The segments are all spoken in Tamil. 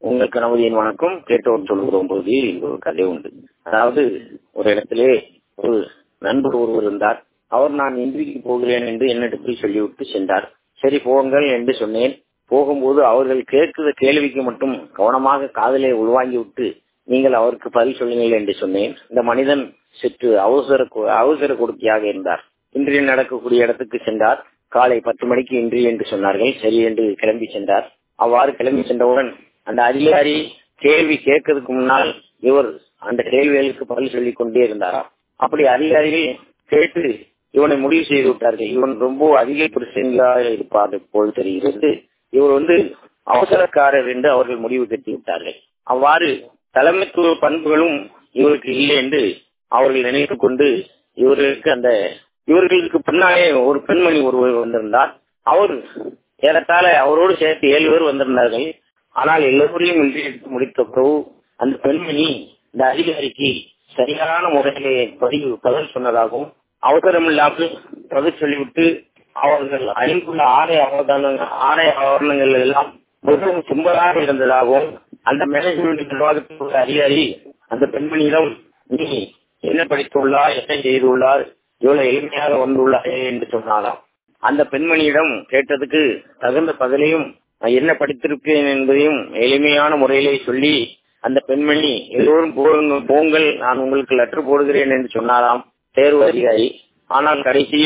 உங்களுக்கு நமது என் வணக்கம் கேட்டோர் சொல்கிறோம் போது ஒரு கதை உண்டு அதாவது ஒரு இடத்திலே ஒரு நண்பர் ஒருவர் இருந்தார் அவர் நான் இன்றைக்கு போகிறேன் என்று என்னிடத்தில் சொல்லிவிட்டு சென்றார் சரி போங்கள் என்று சொன்னேன் போகும்போது அவர்கள் கேட்கிற கேள்விக்கு மட்டும் கவனமாக காதலை உள்வாங்கி விட்டு நீங்கள் அவருக்கு பதில் சொல்லுங்கள் என்று சொன்னேன் இந்த மனிதன் சற்று அவசர அவசர கொடுக்கியாக இருந்தார் இன்றைய நடக்கக்கூடிய இடத்துக்கு சென்றார் காலை பத்து மணிக்கு இன்று என்று சொன்னார்கள் சரி என்று கிளம்பி சென்றார் அவ்வாறு கிளம்பி சென்றவுடன் அந்த அதிகாரி கேள்வி கேட்கறதுக்கு முன்னால் இவர் அந்த கேள்விகளுக்கு பதில் சொல்லிக் கொண்டே இருந்தாராம் அப்படி அதிகாரிகள் கேட்டு இவனை முடிவு செய்து விட்டார்கள் இவன் ரொம்ப அதிக பிரச்சனையாக இருப்பார் போல் தெரிகிறது இவர் வந்து அவசரக்காரர் என்று அவர்கள் முடிவு கட்டி விட்டார்கள் அவ்வாறு தலைமைத்துவ பண்புகளும் இவருக்கு இல்லை என்று அவர்கள் நினைத்துக் கொண்டு இவர்களுக்கு அந்த இவர்களுக்கு பின்னாலே ஒரு பெண்மணி ஒருவர் வந்திருந்தார் அவர் ஏறத்தாழ அவரோடு சேர்த்து ஏழு பேர் வந்திருந்தார்கள் ஆனால் எல்லோரையும் இன்றி முடித்த பிறகு அந்த பெண்மணி இந்த அதிகாரிக்கு சரியான முறையிலே பதிவு பதில் சொன்னதாகவும் அவசரம் இல்லாமல் பதில் சொல்லிவிட்டு அவர்கள் அணிந்துள்ள ஆடை அவதான ஆடை ஆவரணங்கள் எல்லாம் மிகவும் சிம்பலாக இருந்ததாகவும் அந்த மேனேஜ்மெண்ட் நிர்வாகத்தில் உள்ள அதிகாரி அந்த பெண்மணியிடம் நீ என்ன படித்துள்ளார் என்ன செய்துள்ளார் இவ்வளவு எளிமையாக வந்துள்ளாரே என்று சொன்னாலாம் அந்த பெண்மணியிடம் கேட்டதுக்கு தகுந்த பதிலையும் என்ன படித்திருக்கேன் என்பதையும் எளிமையான முறையிலே சொல்லி அந்த பெண்மணி எல்லோரும் போங்கள் நான் உங்களுக்கு லெட்டர் போடுகிறேன் என்று சொன்னாராம் தேர்வு அதிகாரி ஆனால் கடைசி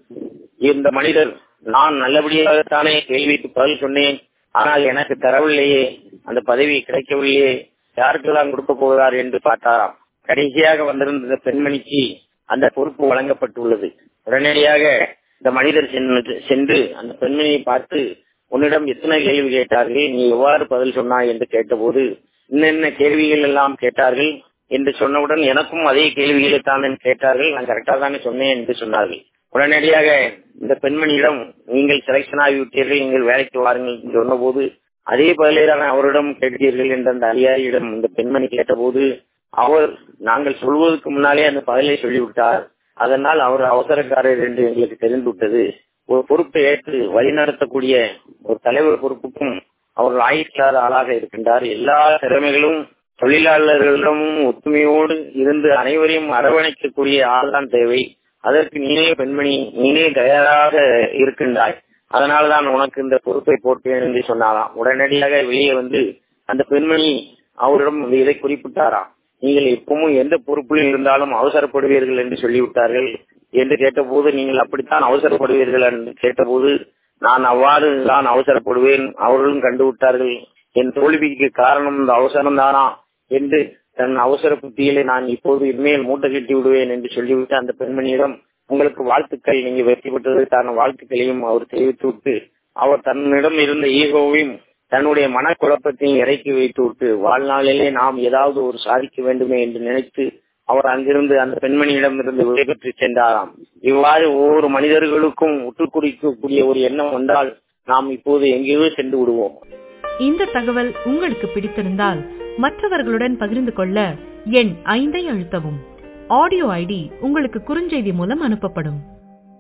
இந்த மனிதர் நான் நல்லபடியாகத்தானே கேள்விக்கு பதில் சொன்னேன் ஆனால் எனக்கு தரவில்லையே அந்த பதவி கிடைக்கவில்லையே யாருக்கெல்லாம் கொடுக்க போகிறார் என்று பார்த்தாராம் கடைசியாக வந்திருந்த பெண்மணிக்கு அந்த பொறுப்பு வழங்கப்பட்டுள்ளது உடனடியாக இந்த மனிதர் சென்று அந்த பெண்மணியை பார்த்து உன்னிடம் எத்தனை கேள்வி கேட்டார்கள் நீ எவ்வாறு பதில் சொன்னாய் என்று கேட்டபோது என்னென்ன கேள்விகள் எல்லாம் கேட்டார்கள் என்று சொன்னவுடன் எனக்கும் அதே கேள்விகளை தான் கேட்டார்கள் நான் கரெக்டா தானே சொன்னேன் என்று சொன்னார்கள் உடனடியாக இந்த பெண்மணியிடம் நீங்கள் செலக்ஷன் ஆகிவிட்டீர்கள் நீங்கள் வேலைக்கு வாருங்கள் என்று சொன்னபோது அதே பதிலை தான் அவரிடம் கேட்டீர்கள் என்ற அந்த அதிகாரியிடம் இந்த பெண்மணி கேட்டபோது அவர் நாங்கள் சொல்வதற்கு முன்னாலே அந்த பதிலை சொல்லிவிட்டார் அதனால் அவர் அவசரக்காரர் என்று எங்களுக்கு தெரிந்து விட்டது ஒரு பொறுப்பை ஏற்று வழிநடத்தக்கூடிய ஒரு தலைவர் பொறுப்புக்கும் அவர் ஆயுட்கார ஆளாக இருக்கின்றார் எல்லா திறமைகளும் தொழிலாளர்களிடமும் ஒத்துமையோடு இருந்து அனைவரையும் அரவணைக்கக்கூடிய ஆள்தான் தேவை அதற்கு நீனே பெண்மணி நீனே தயாராக இருக்கின்றாய் அதனால்தான் உனக்கு இந்த பொறுப்பை போட்டேன் என்று சொன்னாராம் உடனடியாக வெளியே வந்து அந்த பெண்மணி அவரிடம் இதை குறிப்பிட்டாராம் நீங்கள் எப்பவும் எந்த பொறுப்பில் இருந்தாலும் அவசரப்படுவீர்கள் என்று சொல்லிவிட்டார்கள் என்று கேட்டபோது நீங்கள் அப்படித்தான் அவசரப்படுவீர்கள் என்று கேட்டபோது நான் அவ்வாறு தான் அவசரப்படுவேன் அவர்களும் கண்டுவிட்டார்கள் என் தோல்விக்கு காரணம் இந்த அவசரம் தானா என்று தன் அவசர புத்தியிலே நான் இப்போது இனிமேல் மூட்டை கட்டி விடுவேன் என்று சொல்லிவிட்டு அந்த பெண்மணியிடம் உங்களுக்கு வாழ்த்துக்கள் நீங்க வெற்றி பெற்றதற்கான வாழ்த்துக்களையும் அவர் தெரிவித்து விட்டு அவர் தன்னிடம் இருந்த ஈகோவையும் தன்னுடைய மனக்குழப்பத்தையும் இறக்கி வைத்து விட்டு வாழ்நாளிலே நாம் ஏதாவது ஒரு சாதிக்க வேண்டுமே என்று நினைத்து அவர் அங்கிருந்து அந்த பெண்மணியிடம் இருந்து விடைபெற்று சென்றாராம் இவ்வாறு ஒவ்வொரு மனிதர்களுக்கும் உற்று குறிக்கக்கூடிய ஒரு எண்ணம் வந்தால் நாம் இப்போது எங்கேயோ சென்று விடுவோம் இந்த தகவல் உங்களுக்கு பிடித்திருந்தால் மற்றவர்களுடன் பகிர்ந்து கொள்ள எண் ஐந்தை அழுத்தவும் ஆடியோ ஐடி உங்களுக்கு குறுஞ்செய்தி மூலம் அனுப்பப்படும்